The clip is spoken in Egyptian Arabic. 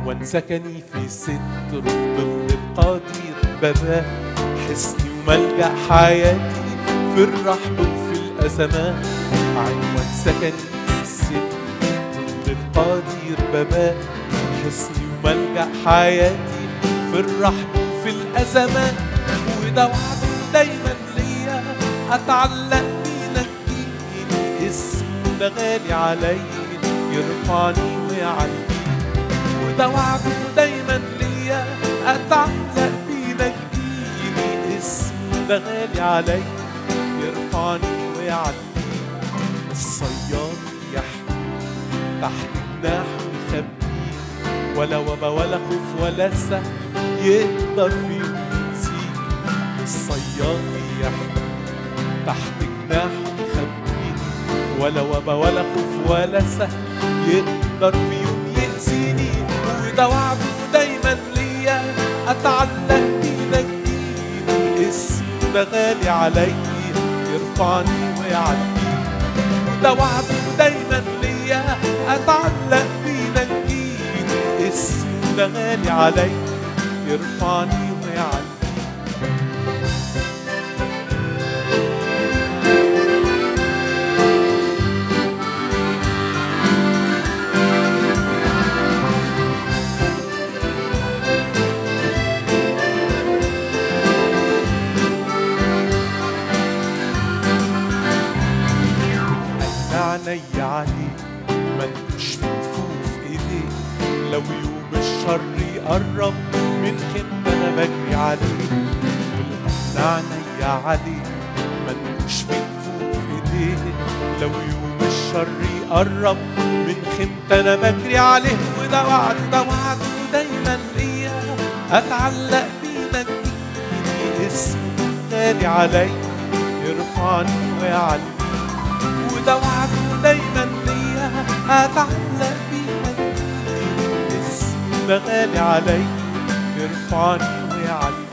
عنوان سكني في ستر في ظل القدير بابا حصني وملجأ حياتي في الرحب وفي الأزمات عنوان سكني في ستر في ظل القدير بابا حصني وملجأ حياتي في الرحب وفي الأزمات وده وعده دايما ليا أتعلق بيه نجيني اسمه ده غالي عليا يرفعني ويعليني وده وعده دايما ليا اتعلق بيه نجيني اسمه ده غالي عليا يرفعني ويعليني الصياد يحمي تحت جناحه يخبيني ولا وبا ولا خوف ولا سهم يقدر فيه يأذيني الصياد يحمي تحت جناحه يخبيني ولا وبا ولا خوف ولا سهم يقدر في يوم يأذيني وده وعده دايما ليا أتعلق بيه نجيني اسمه ده غالي عليا يرفعني ويعليني وده وعده دايما ليا أتعلق بيه نجيني اسمه ده غالي عليا يرفعني ويعليني عيني عليه ملوش في كفوف ايديه لو يوم الشر يقرب من خيمة انا بجري عليه والقلب عيني عليه ملوش في كفوف ايديه لو يوم الشر يقرب من خيمة انا بجري عليه وده وعد ده وعد دايما ليا اتعلق بيه نجيني اسمه غالي عليا يرفعني ويعلي وده وعده دايما ليا اتعلق بيه اسمه ده غالي عليا يرفعني ويعلي